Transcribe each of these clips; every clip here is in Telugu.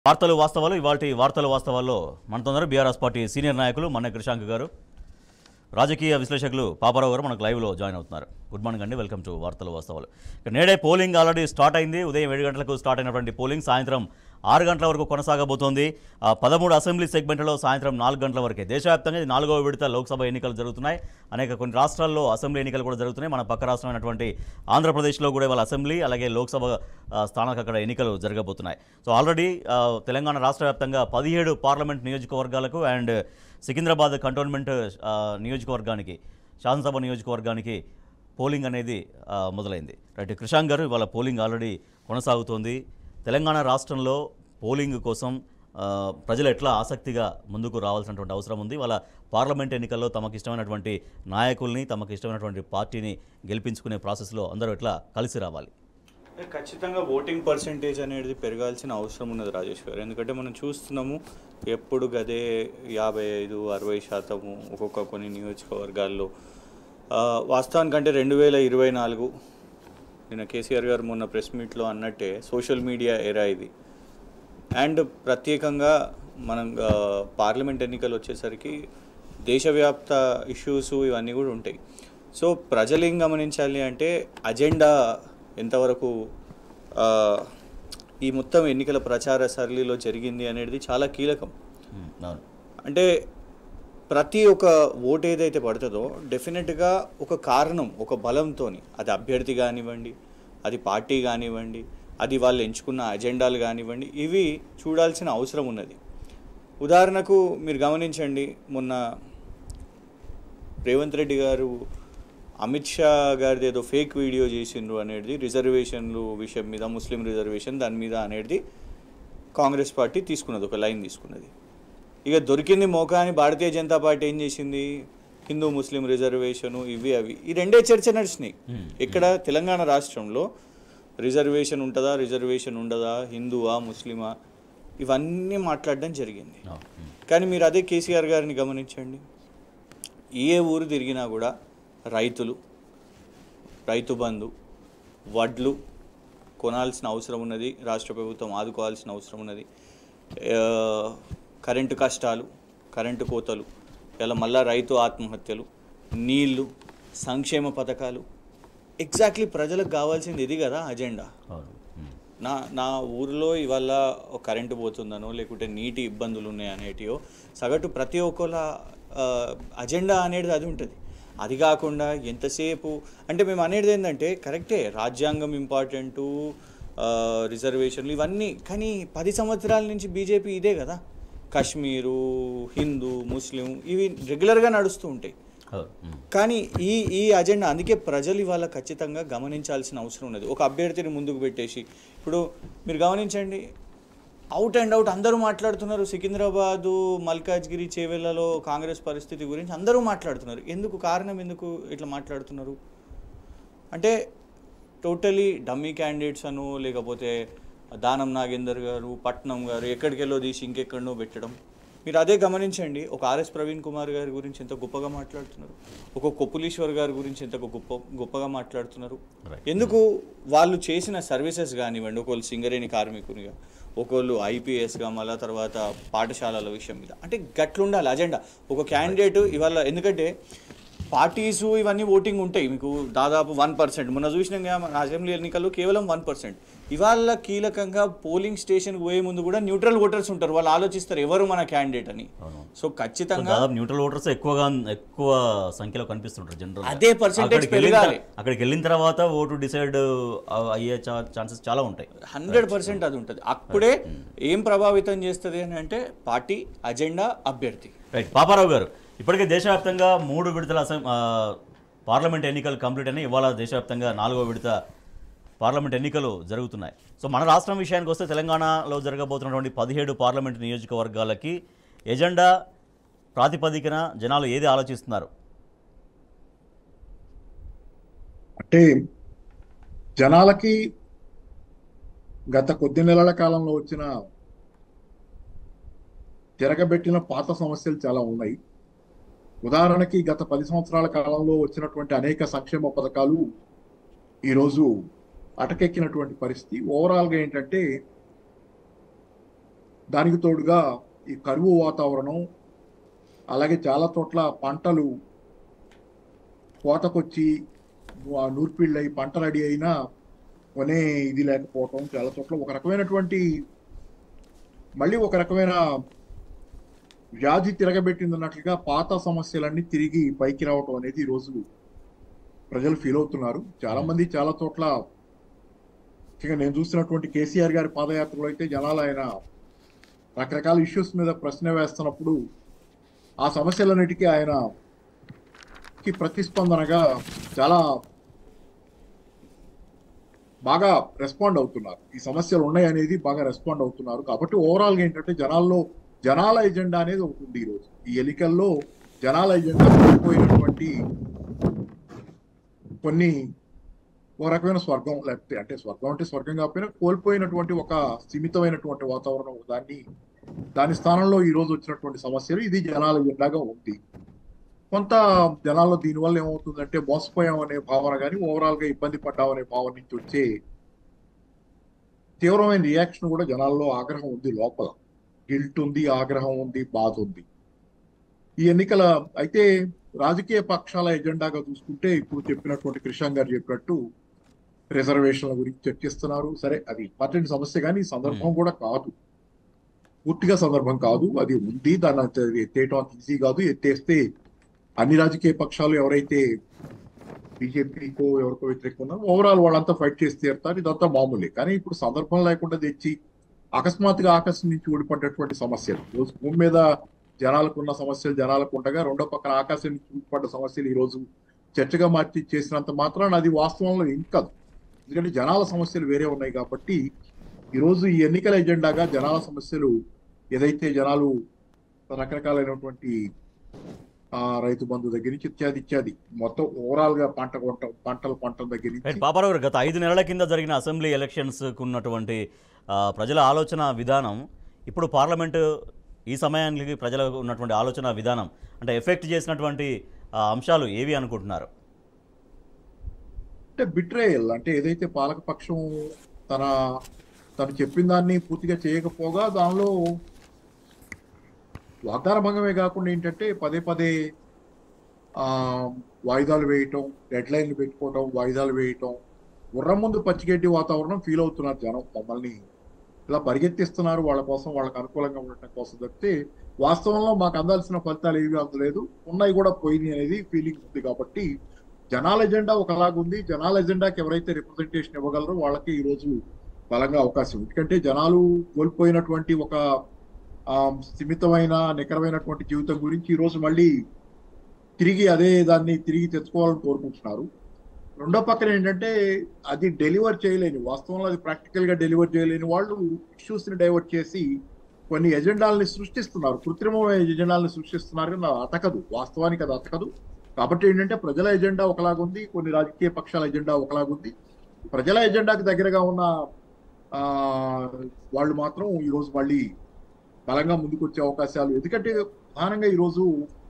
వార్తలు వాస్తవాలు ఇవాటి వార్తలు వాస్తవాల్లో మనతో బీఆర్ఎస్ పార్టీ సీనియర్ నాయకులు మన్న కృషాంక్ గారు రాజకీయ విశ్లేషకులు పాపారావు గారు మనకు లైవ్లో జాయిన్ అవుతున్నారు గుడ్ మార్నింగ్ అండి వెల్కమ్ టు వార్తలు వాస్తవాలు ఇక నేడే పోలింగ్ ఆల్రెడీ స్టార్ట్ అయింది ఉదయం ఏడు గంటలకు స్టార్ట్ అయినటువంటి పోలింగ్ సాయంత్రం ఆరు గంటల వరకు కొనసాగబోతోంది ఆ పదమూడు అసెంబ్లీ సెగ్మెంట్లో సాయంత్రం నాలుగు గంటల వరకే దేశవ్యాప్తంగా ఇది నాలుగవ విడత లోక్సభ ఎన్నికలు జరుగుతున్నాయి అనేక కొన్ని రాష్ట్రాల్లో అసెంబ్లీ ఎన్నికలు కూడా జరుగుతున్నాయి మన పక్క రాష్ట్రమైనటువంటి ఆంధ్రప్రదేశ్లో కూడా ఇవాళ అసెంబ్లీ అలాగే లోక్సభ ఆ, స్థానాలకు అక్కడ ఎన్నికలు జరగబోతున్నాయి సో ఆల్రెడీ ఆ, తెలంగాణ రాష్ట్ర వ్యాప్తంగా పదిహేడు పార్లమెంట్ నియోజకవర్గాలకు అండ్ సికింద్రాబాద్ కంటోన్మెంట్ ఆ, నియోజకవర్గానికి శాసనసభ నియోజకవర్గానికి పోలింగ్ అనేది ఆ, మొదలైంది రైట్ కృషాంక్ గారు ఇవాళ పోలింగ్ ఆల్రెడీ కొనసాగుతోంది తెలంగాణ రాష్ట్రంలో పోలింగ్ కోసం ఆ, ప్రజలు ఎట్లా ఆసక్తిగా ముందుకు రావాల్సినటువంటి అవసరం ఉంది వాళ్ళ పార్లమెంట్ ఎన్నికల్లో తమకు ఇష్టమైనటువంటి నాయకుల్ని తమకు ఇష్టమైనటువంటి పార్టీని గెలిపించుకునే ప్రాసెస్లో అందరూ ఎట్లా కలిసి రావాలి ఖచ్చితంగా ఓటింగ్ పర్సంటేజ్ అనేది పెరగాల్సిన అవసరం ఉన్నది రాజేష్ గారు ఎందుకంటే మనం చూస్తున్నాము ఎప్పుడు గదే యాభై ఐదు అరవై శాతము ఒక్కొక్క కొన్ని నియోజకవర్గాల్లో ఆ, వాస్తవానికంటే రెండు వేల ఇరవై నాలుగు నిన్న కేసీఆర్ గారు మొన్న ప్రెస్ మీట్లో అన్నట్టే సోషల్ మీడియా ఎరా ఇది అండ్ ప్రత్యేకంగా మనం ఆ, పార్లమెంట్ ఎన్నికలు వచ్చేసరికి దేశవ్యాప్త ఇష్యూస్ ఇవన్నీ కూడా ఉంటాయి సో ప్రజలు ఏం గమనించాలి అంటే అజెండా ఎంతవరకు ఆ, ఈ మొత్తం ఎన్నికల ప్రచార సరళిలో జరిగింది అనేది చాలా కీలకం ఉమ్, అవును అంటే ప్రతి ఒక్క ఓటు ఏదైతే పడుతుందో డెఫినెట్గా ఒక కారణం ఒక బలంతో అది అభ్యర్థి కానివ్వండి అది పార్టీ కానివ్వండి అది వాళ్ళు ఎంచుకున్న అజెండాలు కానివ్వండి ఇవి చూడాల్సిన అవసరం ఉన్నది ఉదాహరణకు మీరు గమనించండి మొన్న రేవంత్ రెడ్డి గారు అమిత్ షా గారిది ఏదో ఫేక్ వీడియో చేసిండ్రు అనేది రిజర్వేషన్లు విషయం మీద ముస్లిం రిజర్వేషన్ దాని మీద అనేది కాంగ్రెస్ పార్టీ తీసుకున్నది ఒక లైన్ తీసుకున్నది ఇక దొరికింది మోకా అని భారతీయ జనతా పార్టీ ఏం చేసింది హిందూ ముస్లిం రిజర్వేషను ఇవి అవి ఈ రెండే చర్చ నడిచినాయి ఇక్కడ తెలంగాణ రాష్ట్రంలో రిజర్వేషన్ ఉంటుందా రిజర్వేషన్ ఉండదా హిందువా ముస్లిమా ఇవన్నీ మాట్లాడడం జరిగింది అవును ఉమ్, కానీ మీరు అదే కేసీఆర్ గారిని గమనించండి ఏ ఊరు తిరిగినా కూడా రైతులు రైతు బంధు వడ్లు కొనాల్సిన అవసరం ఉన్నది రాష్ట్ర ప్రభుత్వం ఆదుకోవాల్సిన అవసరం ఉన్నది ఆ, కరెంటు కష్టాలు కరెంటు కోతలు ఇలా మళ్ళా రైతు ఆత్మహత్యలు నీళ్లు సంక్షేమ పథకాలు ఎగ్జాక్ట్లీ ప్రజలకు కావాల్సింది ఇది కదా అజెండా అవును ఉమ్, నా నా ఊరిలో ఇవాళ కరెంటు పోతుందనో లేకుంటే నీటి ఇబ్బందులు ఉన్నాయి అనేటియో సగటు ప్రతి ఒక్కళ్ళ ఆ, అజెండా అనేది అది ఉంటుంది అది కాకుండా ఎంతసేపు అంటే మేము అనేది ఏంటంటే కరెక్టే రాజ్యాంగం ఇంపార్టెంటు రిజర్వేషన్లు ఇవన్నీ కానీ పది సంవత్సరాల నుంచి బీజేపీ ఇదే కదా కాశ్మీరు హిందూ ముస్లిం ఇవి రెగ్యులర్గా నడుస్తూ ఉంటాయి అవును ఉమ్, కానీ ఈ ఈ అజెండా అందుకే ప్రజలు ఇవాళ ఖచ్చితంగా గమనించాల్సిన అవసరం ఉన్నది ఒక అభ్యర్థిని ముందుకు పెట్టేసి ఇప్పుడు మీరు గమనించండి అవుట్ అండ్ అవుట్ అందరూ మాట్లాడుతున్నారు సికింద్రాబాదు మల్కాజ్గిరి చేవెళ్లలో కాంగ్రెస్ పరిస్థితి గురించి అందరూ మాట్లాడుతున్నారు ఎందుకు కారణం ఎందుకు ఇట్లా మాట్లాడుతున్నారు అంటే టోటలీ డమ్మీ క్యాండిడేట్స్ అను లేకపోతే దానం నాగేందర్ గారు పట్నం గారు ఎక్కడికెళ్ళో తీసి ఇంకెక్కడనో పెట్టడం మీరు అదే గమనించండి ఒక ఆర్ఎస్ ప్రవీణ్ కుమార్ గారి గురించి ఎంత గొప్పగా మాట్లాడుతున్నారు ఒక కొప్పులీశ్వర్ గారి గురించి ఎంత గొప్ప గొప్పగా మాట్లాడుతున్నారు Right. ఎందుకు వాళ్ళు చేసిన సర్వీసెస్ కానివ్వండి ఒకళ్ళు సింగరేణి కార్మికునిగా ఒకళ్ళు ఐపీఎస్గా మళ్ళా తర్వాత పాఠశాలల విషయం మీద అంటే గట్లుండాలి అజెండా ఒక క్యాండిడేట్ ఇవాళ ఎందుకంటే పార్టీస్ ఇవన్నీ ఓటింగ్ ఉంటాయి మీకు దాదాపు వన్ పర్సెంట్ మొన్న చూసినాం కదా మన అసెంబ్లీ ఎన్నికల్లో కేవలం వన్ పర్సెంట్ ఇవాళ కీలకంగా పోలింగ్ స్టేషన్కి పోయే ముందు కూడా న్యూట్రల్ ఓటర్స్ ఉంటారు వాళ్ళు ఆలోచిస్తారు ఎవరు మన క్యాండిడేట్ అని అవును సో ఖచ్చితంగా దాదాపు న్యూట్రల్ ఓటర్స్ ఎక్కువగా ఎక్కువ సంఖ్యలో కనిపిస్తుంటారు జనరల్ అదే percentage పెరగాలి. అక్కడికి వెళ్ళిన తర్వాత ఓటు డిసైడ్ అయ్యే ఛాన్సెస్ చాలా ఉంటాయి హండ్రెడ్ పర్సెంట్ అది ఉంటుంది అప్పుడే ఏం ప్రభావితం చేస్తుంది అని అంటే పార్టీ అజెండా అభ్యర్థి రైట్ పాపారావు గారు ఇప్పటికే దేశవ్యాప్తంగా మూడు విడతల అసెం ఆ, పార్లమెంట్ ఎన్నికలు కంప్లీట్ అయినాయి ఇవాళ దేశవ్యాప్తంగా నాలుగో విడత పార్లమెంట్ ఎన్నికలు జరుగుతున్నాయి సో మన రాష్ట్రం విషయానికి వస్తే తెలంగాణలో జరగబోతున్నటువంటి పదిహేడు పార్లమెంట్ నియోజకవర్గాలకి ఎజెండా ప్రాతిపదికన జనాలు ఏది ఆలోచిస్తున్నారు అంటే జనాలకి గత కొద్ది నెలల కాలంలో వచ్చిన తిరగబెట్టిన పాత సమస్యలు చాలా ఉన్నాయి ఉదాహరణకి గత పది సంవత్సరాల కాలంలో వచ్చినటువంటి అనేక సంక్షేమ పథకాలు ఈరోజు అటకెక్కినటువంటి పరిస్థితి ఓవరాల్గా ఏంటంటే దానికి తోడుగా ఈ కరువు వాతావరణం అలాగే చాలా చోట్ల పంటలు కోతకొచ్చి ఆ నూర్పిళ్ళై పంట రెడీ అయినా కొనే ఇది లేకపోవటం చాలా చోట్ల ఒక రకమైనటువంటి మళ్ళీ ఒక రకమైన వ్యాధి తిరగబెట్టిందన్నట్లుగా పాత సమస్యలన్నీ తిరిగి పైకి రావటం అనేది ఈరోజు ప్రజలు ఫీల్ అవుతున్నారు చాలా మంది చాలా చోట్ల ముఖ్యంగా నేను చూసినటువంటి కేసీఆర్ గారి పాదయాత్రలో అయితే జనాలు ఆయన రకరకాల ఇష్యూస్ మీద ప్రశ్న వేస్తున్నప్పుడు ఆ సమస్యలన్నిటికీ ఆయన కి ప్రతిస్పందనగా చాలా బాగా రెస్పాండ్ అవుతున్నారు ఈ సమస్యలు ఉన్నాయి అనేది బాగా రెస్పాండ్ అవుతున్నారు కాబట్టి ఓవరాల్ గా ఏంటంటే జనాల్లో జనాల ఎజెండా అనేది ఒకటి ఉంది ఈరోజు ఈ ఎన్నికల్లో జనాల ఎజెండా కోల్పోయినటువంటి కొన్ని ఒక రకమైన స్వర్గం లేకపోతే అంటే స్వర్గం అంటే స్వర్గం కాకపోయినా కోల్పోయినటువంటి ఒక స్థిమితమైనటువంటి వాతావరణం దాన్ని దాని స్థానంలో ఈ రోజు వచ్చినటువంటి సమస్యలు ఇది జనాల ఎజెండాగా ఉంది కొంత జనాల్లో దీనివల్ల ఏమవుతుందంటే మోసపోయాం అనే భావన కానీ ఓవరాల్ గా ఇబ్బంది పడ్డాం అనే భావన నుంచి వచ్చే తీవ్రమైన రియాక్షన్ కూడా జనాల్లో ఆగ్రహం ఉంది లోపల గిల్ట్ ఉంది ఆగ్రహం ఉంది బాధ ఉంది ఈ ఎన్నికల అయితే రాజకీయ పక్షాల ఎజెండాగా చూసుకుంటే ఇప్పుడు చెప్పినటువంటి కృష్ణ గారు చెప్పినట్టు రిజర్వేషన్ల గురించి చర్చిస్తున్నారు సరే అది ఇంపార్టెంట్ సమస్య కానీ ఈ సందర్భం కూడా కాదు పూర్తిగా సందర్భం కాదు అది ఉంది దాన్ని అంత ఎత్తేయటం అంత ఈజీ కాదు ఎత్తేస్తే అన్ని రాజకీయ పక్షాలు ఎవరైతే బీజేపీకో ఎవరికో వ్యతిరేకంగా ఉన్నారో ఓవరాల్ వాళ్ళంతా ఫైట్ చేసి తీరుతారు ఇదంతా మామూలే కానీ ఇప్పుడు సందర్భం లేకుండా తెచ్చి అకస్మాత్తుగా ఆకాశం నుంచి ఊడిపడ్డటువంటి సమస్యలు రోజు భూమి మీద జనాలకు ఉన్న సమస్యలు జనాలకు ఉండగా రెండో పక్కన ఆకాశం నుంచి ఊడిపడ్డ సమస్యలు ఈ రోజు చర్చగా మార్చి చేసినంత మాత్రాన అది వాస్తవంలో ఏం కాదు ఎందుకంటే జనాల సమస్యలు వేరే ఉన్నాయి కాబట్టి ఈరోజు ఈ ఎన్నికల ఎజెండాగా జనాల సమస్యలు ఏదైతే జనాలు రకరకాలైనటువంటి ఆ రైతు బంధు దగ్గర నుంచి ఇత్యాది ఇత్యాది మొత్తం ఓవరాల్ గా పంట కొంట పంటల పంటల దగ్గర రైట్ నుంచి పాపారావు గారు గత ఐదు నెలల కింద జరిగిన అసెంబ్లీ ఎలక్షన్స్కు ఉన్నటువంటి ఆ, ప్రజల ఆలోచన విధానం ఇప్పుడు పార్లమెంటు ఈ సమయానికి ప్రజలకు ఉన్నటువంటి ఆలోచన విధానం అంటే ఎఫెక్ట్ చేసినటువంటి ఆ, అంశాలు ఏవి అనుకుంటున్నారు అంటే బిట్రేయల్ అంటే ఏదైతే పాలకపక్షం తన తను చెప్పిన దాన్ని పూర్తిగా చేయకపోగా దానిలో వాగ్దాన భంగమే కాకుండా ఏంటంటే పదే పదే ఆ వాయిదాలు వేయటం డెడ్ లైన్లు పెట్టుకోవటం వాయిదాలు వేయటం గుర్రం ముందు పచ్చిగడ్డి వాతావరణం ఫీల్ అవుతున్నారు జనం మమ్మల్ని ఇలా పరిగెత్తిస్తున్నారు వాళ్ళ కోసం వాళ్ళకి అనుకూలంగా ఉండటం కోసం తప్పితే వాస్తవంలో మాకు అందాల్సిన ఫలితాలు ఏవి అందలేదు ఉన్నాయి కూడా పోయినాయి అనేది ఫీలింగ్ ఉంది కాబట్టి జనాల ఎజెండా ఒకలాగుంది జనాల ఎజెండాకి ఎవరైతే రిప్రజెంటేషన్ ఇవ్వగలరో వాళ్ళకి ఈ రోజు బలంగా అవకాశం ఉంది. ఎందుకంటే జనాలు కోల్పోయినటువంటి ఒక ఆ, స్థిమితమైన నికరమైనటువంటి జీవితం గురించి ఈ రోజు మళ్ళీ తిరిగి అదే దాన్ని తిరిగి తెచ్చుకోవాలని కోరుకుంటున్నారు రెండో పక్కన ఏంటంటే అది డెలివర్ చేయలేని వాస్తవంలో అది ప్రాక్టికల్ గా డెలివర్ చేయలేని వాళ్ళు ఇష్యూస్ ని డైవర్ట్ చేసి కొన్ని ఎజెండాలని సృష్టిస్తున్నారు కృత్రిమమైన ఎజెండాలను సృష్టిస్తున్నారు కానీ అది అతకదు వాస్తవానికి అది అతకదు కాబట్టి ఏంటంటే ప్రజల ఎజెండా ఒకలాగుంది కొన్ని రాజకీయ పక్షాల ఎజెండా ఒకలాగుంది ప్రజల ఎజెండాకి దగ్గరగా ఉన్న ఆ వాళ్ళు మాత్రం ఈరోజు మళ్ళీ బలంగా ముందుకు వచ్చే అవకాశాలు ఎందుకంటే ప్రధానంగా ఈరోజు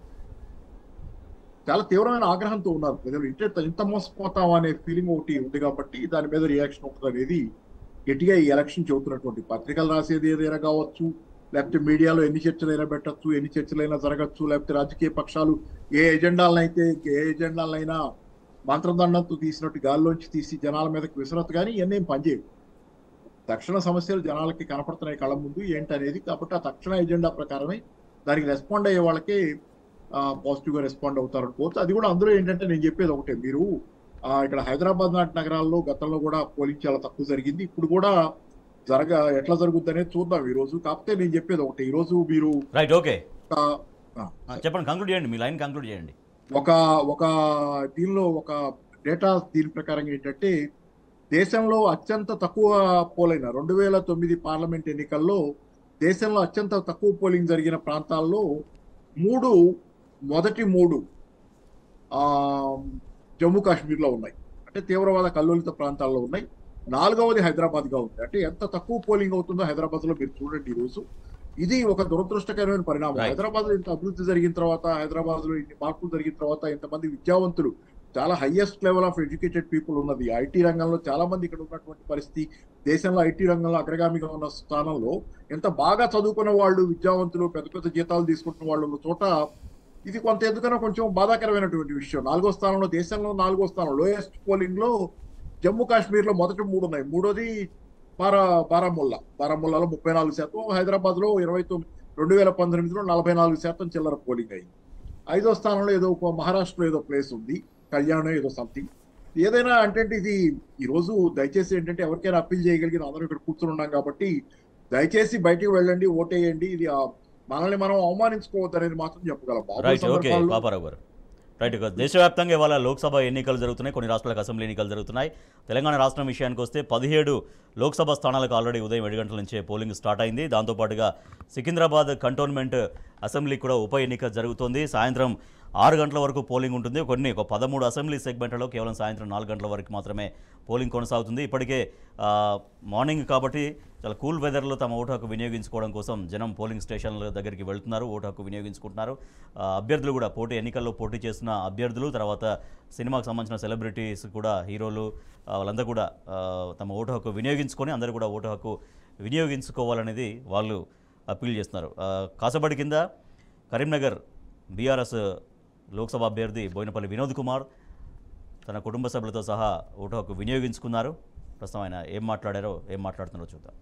చాలా తీవ్రమైన ఆగ్రహంతో ఉన్నారు ప్రజలు ఇంటే ఇంత మోసపోతాం అనే ఫీలింగ్ ఒకటి ఉంది కాబట్టి దాని మీద రియాక్షన్ ఉంటుంది అనేది గట్టిగా ఈ ఎలక్షన్ చెబుతున్నటువంటి పత్రికలు రాసేది ఏదైనా కావచ్చు లేకపోతే మీడియాలో ఎన్ని చర్చలైనా పెట్టచ్చు ఎన్ని చర్చలైనా జరగచ్చు లేకపోతే రాజకీయ పక్షాలు ఏ ఎజెండాలనైతే ఏ ఎజెండాలనైనా మంత్రదండంతో తీసినట్టు గాల్లోంచి తీసి జనాల మీదకి విసరత్తు కానీ ఇవన్నీ ఏం పనిచేయవు తక్షణ సమస్యలు జనాలకి కనపడుతున్నాయి కళ్ళ ముందు ఏంటనేది కాబట్టి ఆ తక్షణ ఎజెండా ప్రకారమే దానికి రెస్పాండ్ అయ్యే వాళ్ళకి పాజిటివ్ గా రెస్పాండ్ అవుతారు అనుకోవచ్చు అది కూడా అందులో ఏంటంటే నేను చెప్పేది ఒకటే మీరు ఆ, ఇక్కడ హైదరాబాద్ లాంటి నగరాల్లో గతంలో కూడా పోలింగ్ చాలా తక్కువ జరిగింది ఇప్పుడు కూడా జరగ ఎట్లా జరుగుద్ది అనేది చూద్దాం ఈ రోజు కాకపోతే నేను చెప్పేది ఒకటి ఈ రోజు మీరు రైట్ ఓకే ఒక ఆ, ఆ, చెప్పండి కంక్లూడ్ చేయండి మీ లైన్ కంక్లూడ్ చేయండి ఒక ఒక దీనిలో ఒక డేటా దీని ప్రకారం ఏంటంటే దేశంలో అత్యంత తక్కువ పోలైన రెండు వేల తొమ్మిది పార్లమెంట్ ఎన్నికల్లో దేశంలో అత్యంత తక్కువ పోలింగ్ జరిగిన ప్రాంతాల్లో మూడు మొదటి మూడు ఆ జమ్మూ కాశ్మీర్లో ఉన్నాయి అంటే తీవ్రవాద కల్లోలిత ప్రాంతాల్లో ఉన్నాయి నాలుగవది హైదరాబాద్ గా ఉంది అంటే ఎంత తక్కువ పోలింగ్ అవుతుందో హైదరాబాద్ లో మీరు చూడండి ఈ రోజు ఇది ఒక దురదృష్టకరమైన పరిణామం Right. హైదరాబాద్ లో ఇంత అభివృద్ధి జరిగిన తర్వాత హైదరాబాద్ లో ఇన్ని మార్పులు జరిగిన తర్వాత ఇంతమంది విద్యావంతులు చాలా highest level of educated people ఉన్నది ఐటీ రంగంలో చాలా మంది ఇక్కడ ఉన్నటువంటి పరిస్థితి దేశంలో ఐటీ రంగంలో అగ్రగామిగా ఉన్న స్థానంలో ఎంత బాగా చదువుకున్న వాళ్ళు విద్యావంతులు పెద్ద పెద్ద జీతాలు తీసుకుంటున్న వాళ్ళు ఉన్న చోట ఇది కొంత ఎందుకన్నా కొంచెం బాధాకరమైనటువంటి విషయం నాలుగో స్థానంలో దేశంలో నాలుగో స్థానం లోయెస్ట్ పోలింగ్ లో జమ్మూ కాశ్మీర్ లో మొదటి మూడు ఉన్నాయి మూడోది బారా బారాముల్లా బారాముల్లాలో ముప్పై నాలుగు శాతం హైదరాబాద్ లో ఇరవై తొమ్మిది రెండు వేల పంతొమ్మిదిలో నలభై నాలుగు శాతం చిల్లర పోలింగ్ అయింది ఐదో స్థానంలో ఏదో ఒక మహారాష్ట్రలో ఏదో ప్లేస్ ఉంది కళ్యాణం ఏదో సంథింగ్ ఏదైనా అంటే ఇది ఈ రోజు దయచేసి ఏంటంటే ఎవరికైనా అప్పీల్ చేయగలిగిన అందరం ఇక్కడ కూర్చుని ఉన్నాం కాబట్టి దయచేసి బయటికి వెళ్ళండి ఓటేయండి ఇది ఆ మనల్ని మనం అవమానించుకోవద్దు అనేది మాత్రం చెప్పగలం బాబు రైట్ ఓకే సందర్భాల్లో పాపారావు గారు రైట్ ఇక దేశవ్యాప్తంగా ఇవాళ లోక్సభ ఎన్నికలు జరుగుతున్నాయి కొన్ని రాష్ట్రాలకు అసెంబ్లీ ఎన్నికలు జరుగుతున్నాయి తెలంగాణ రాష్ట్రం విషయానికి వస్తే పదిహేడు లోక్సభ స్థానాలకు ఆల్రెడీ ఉదయం ఏడు గంటల నుంచే పోలింగ్ స్టార్ట్ అయింది దాంతోపాటుగా సికింద్రాబాద్ కంటోన్మెంట్ అసెంబ్లీకి కూడా ఉప ఎన్నిక జరుగుతోంది సాయంత్రం ఆరు గంటల వరకు పోలింగ్ ఉంటుంది కొన్ని ఒక పదమూడు అసెంబ్లీ సెగ్మెంట్లలో కేవలం సాయంత్రం నాలుగు గంటల వరకు మాత్రమే పోలింగ్ కొనసాగుతుంది ఇప్పటికే ఆ, మార్నింగ్ కాబట్టి చాలా కూల్ వెదర్లో తమ ఓటు హక్కు వినియోగించుకోవడం కోసం జనం పోలింగ్ స్టేషన్ల దగ్గరికి వెళ్తున్నారు ఓటు హక్కు వినియోగించుకుంటున్నారు ఆ, అభ్యర్థులు కూడా పోటీ ఎన్నికల్లో పోటీ చేస్తున్న అభ్యర్థులు తర్వాత సినిమాకు సంబంధించిన సెలబ్రిటీస్ కూడా హీరోలు ఆ, వాళ్ళందరూ కూడా ఆ, తమ ఓటు హక్కు వినియోగించుకొని అందరూ కూడా ఓటు హక్కు వినియోగించుకోవాలనేది వాళ్ళు అప్పీల్ చేస్తున్నారు ఆ, కాసబడి కింద కరీంనగర్ బీఆర్ఎస్ లోక్సభ అభ్యర్థి బోయినపల్లి వినోద్ కుమార్ తన కుటుంబ సభ్యులతో సహా ఓటు హక్కు వినియోగించుకున్నారు ప్రస్తుతం ఆయన ఏం మాట్లాడారో ఏం మాట్లాడుతున్నారో చూద్దాం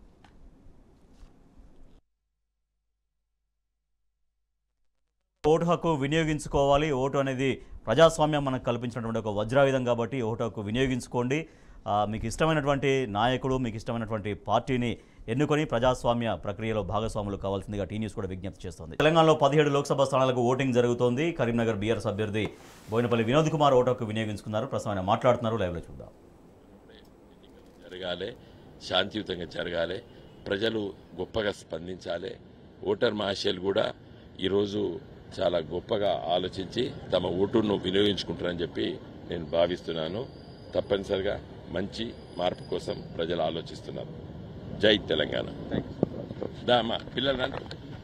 ఓటు హక్కు వినియోగించుకోవాలి ఓటు అనేది ప్రజాస్వామ్యం మనకు కల్పించినటువంటి ఒక వజ్రాయుధం కాబట్టి ఓటు హక్కు వినియోగించుకోండి ఆ, మీకు ఇష్టమైనటువంటి నాయకుడు మీకు ఇష్టమైనటువంటి పార్టీని ఎన్నుకొని ప్రజాస్వామ్య ప్రక్రియలో భాగస్వాములు కావాల్సిందిగా టీ న్యూస్ కూడా విజ్ఞప్తి చేస్తోంది తెలంగాణలో పదిహేడు లోక్సభ స్థానాలకు ఓటింగ్ జరుగుతోంది కరీంనగర్ బీఆర్ఎస్ అభ్యర్థి బోయినపల్లి వినోద్ కుమార్ ఓటు హక్కు వినియోగించుకున్నారు ప్రస్తుతం ఆయన మాట్లాడుతున్నారు లైవ్లో చూద్దాం జరగాలి శాంతియుతంగా జరగాలి ప్రజలు గొప్పగా స్పందించాలి ఓటర్ మహాశయులు కూడా ఈరోజు చాలా గొప్పగా ఆలోచించి తమ ఓటును వినియోగించుకుంటారని చెప్పి నేను భావిస్తున్నాను తప్పనిసరిగా మంచి మార్పు కోసం ప్రజలు ఆలోచిస్తున్నారు జై తెలంగాణ దా మా పిల్లలు రండి.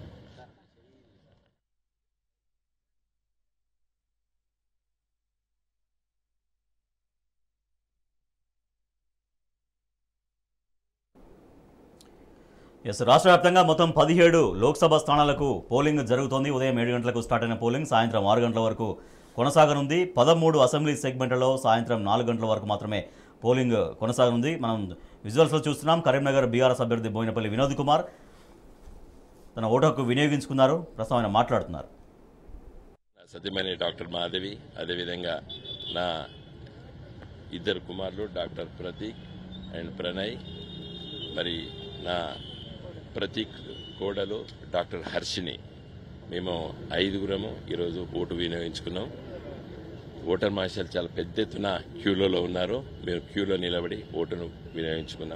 ఎస్ రాష్ట్ర వ్యాప్తంగా మొత్తం పదిహేడు లోక్సభ స్థానాలకు పోలింగ్ జరుగుతోంది ఉదయం ఏడు గంటలకు స్టార్ట్ అయిన పోలింగ్ సాయంత్రం ఆరు గంటల వరకు కొనసాగనుంది పదమూడు అసెంబ్లీ సెగ్మెంట్లలో సాయంత్రం నాలుగు గంటల వరకు మాత్రమే పోలింగ్ కొనసాగనుంది మనం విజువల్స్లో చూస్తున్నాం కరీంనగర్ బీఆర్ఎస్ అభ్యర్థి బోయినపల్లి వినోద్ కుమార్ తన ఓటు హక్కు వినియోగించుకున్నారు ప్రస్తుతం ఆయన మాట్లాడుతున్నారు నా సత్యమణి డాక్టర్ మాధవి అదేవిధంగా నా ఇద్దరు కుమారులు డాక్టర్ ప్రతీక్ అండ్ ప్రణయ్ మరి నా ప్రతీక్ కోడలు డాక్టర్ హర్షిని మేము ఐదుగురము ఈరోజు ఓటు వినియోగించుకున్నాం ఓటర్ మార్షల్ చాలా పెద్ద ఎత్తున క్యూలలో ఉన్నారు మేము క్యూలో నిలబడి ఓటును వినియోగించుకున్నాం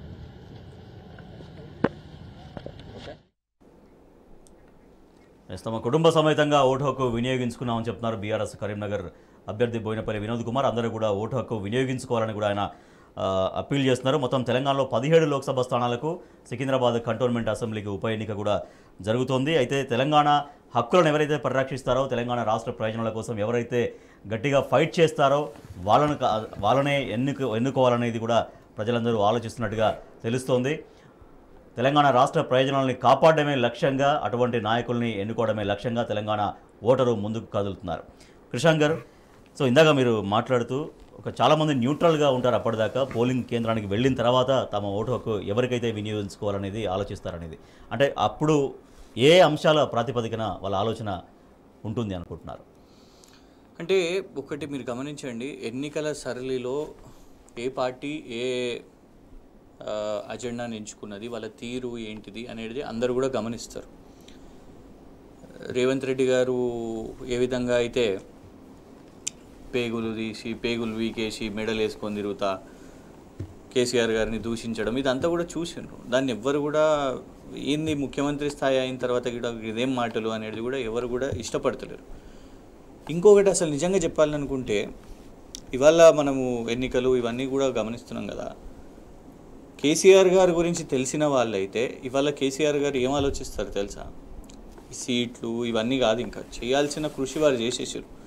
ఎస్, తమ కుటుంబ సమేతంగా ఓటు హక్కు వినియోగించుకున్నామని చెప్తున్నారు బీఆర్ఎస్ కరీంనగర్ అభ్యర్థి బోయినపల్లి వినోద్ కుమార్ అందరూ కూడా ఓటు హక్కు వినియోగించుకోవాలని కూడా ఆయన ఆ, అప్పీల్ చేస్తున్నారు మొత్తం తెలంగాణలో పదిహేడు లోక్సభ స్థానాలకు సికింద్రాబాద్ కంటోన్మెంట్ అసెంబ్లీకి ఉప ఎన్నిక కూడా జరుగుతోంది అయితే తెలంగాణ హక్కులను ఎవరైతే పరిరక్షిస్తారో తెలంగాణ రాష్ట్ర ప్రయోజనాల కోసం ఎవరైతే గట్టిగా ఫైట్ చేస్తారో వాళ్ళను కా- వాళ్ళనే ఎన్నుకు ఎన్నుకోవాలనేది కూడా ప్రజలందరూ ఆలోచిస్తున్నట్టుగా తెలుస్తోంది తెలంగాణ రాష్ట్ర ప్రయోజనాలని కాపాడమే లక్ష్యంగా అటువంటి నాయకుల్ని ఎన్నుకోవడమే లక్ష్యంగా తెలంగాణ ఓటరు ముందుకు కదులుతున్నారు కృషాంక్ గారు సో ఇందాక మీరు మాట్లాడుతూ ఒక చాలామంది న్యూట్రల్గా ఉంటారు అప్పటిదాకా పోలింగ్ కేంద్రానికి వెళ్ళిన తర్వాత తమ ఓటు హక్కు ఎవరికైతే వినియోగించుకోవాలనేది ఆలోచిస్తారనేది అంటే అప్పుడు ఏ అంశాల ప్రాతిపదికన వాళ్ళ ఆలోచన ఉంటుంది అనుకుంటున్నారు అంటే ఒకటి మీరు గమనించండి ఎన్నికల సరళిలో ఏ పార్టీ ఏ ఆ, అజెండాని ఎంచుకున్నది వాళ్ళ తీరు ఏంటిది అనేది అందరూ కూడా గమనిస్తారు రేవంత్ రెడ్డి గారు ఏ విధంగా అయితే పేగులు తీసి పేగులు వీకేసి మెడలు వేసుకొని తిరుగుతా కేసీఆర్ గారిని దూషించడం ఇదంతా కూడా చూసిండ్రు దాన్ని ఎవ్వరు కూడా ఏంది ముఖ్యమంత్రి స్థాయి అయిన తర్వాత కూడా ఇదేం మాటలు అనేది కూడా ఎవరు కూడా ఇష్టపడతలేరు ఇంకొకటి అసలు నిజంగా చెప్పాలనుకుంటే ఇవాళ మనము ఎన్నికలు ఇవన్నీ కూడా గమనిస్తున్నాం కదా కేసీఆర్ గారి గురించి తెలిసిన వాళ్ళైతే ఇవాళ కేసీఆర్ గారు ఏం ఆలోచిస్తారు తెలుసా ఈ సీట్లు ఇవన్నీ కాదు ఇంకా చేయాల్సిన కృషి వారు చేసేసారు